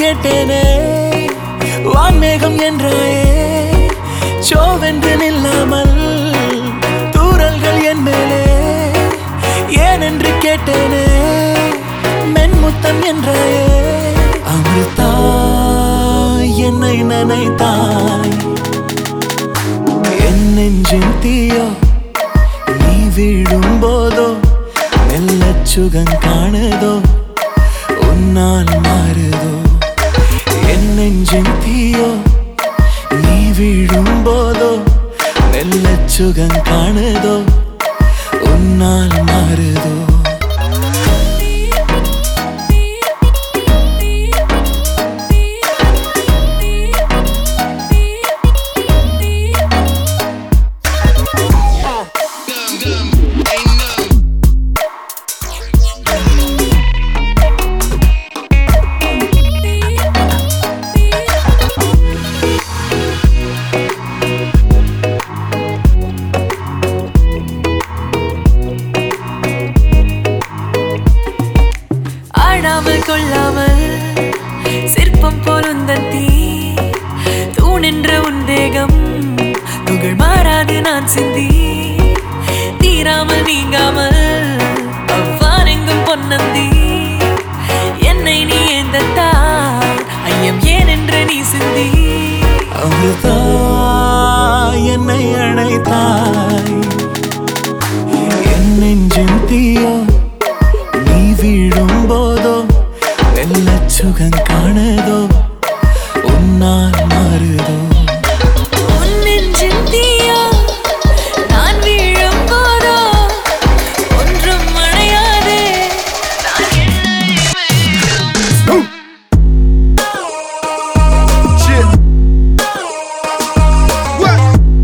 கேட்டேனே வான்மேகம் என்றாயே சோவென்று நில்லாமல் தூரல்கள் என் மேலே ஏனென்று கேட்டேனே மென்முத்தம் என்றாயே அமிர்தா என்னை நினைத்தாய் என் நெஞ்சின் தீயோ நீ வீழும் போதோ மெல்லச் சுகம் காணுதோ உன்னால் மாறுதோ என் நெஞ்சின் தீயோ நீ வீழும் போதோ மெல்லச் சுகம் காணுதோ உன்னால் மாறுதோ ஆடாமல் கொள்ளாமல் சிற்பம் போல் உந்தன் தீ தூணென்ற உன் தேகம் புகழ் மாறாது நான் சிந்தி தீராமல் நீங்காமல் அவ்வாறெங்கும் பொன்னந்தி என்னை நீ ஏந்தத்தால் ஐயம் ஏன் என்று நீ சிந்தி அமிர்தா என்னை அழைத்தாய் என் நெஞ்சின் தீயோ நீ வீழும் போதோ வெள்ளச் சுகம் காணுதோ உன்னால் மாறுதோ உன் நெஞ்சில் தீயா நான் வீழும் போதோ ஒன்றும் அணையாதே நான் என்னை Shit. What?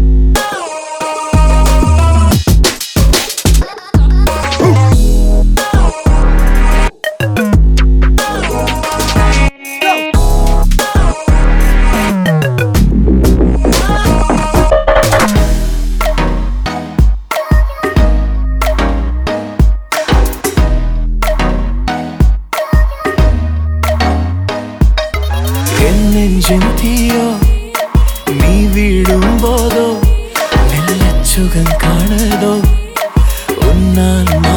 என் நெஞ்சின் தீயோ நீ வீழும் போதோ மெல்லச் சுகம் காணுதோ உன்னால்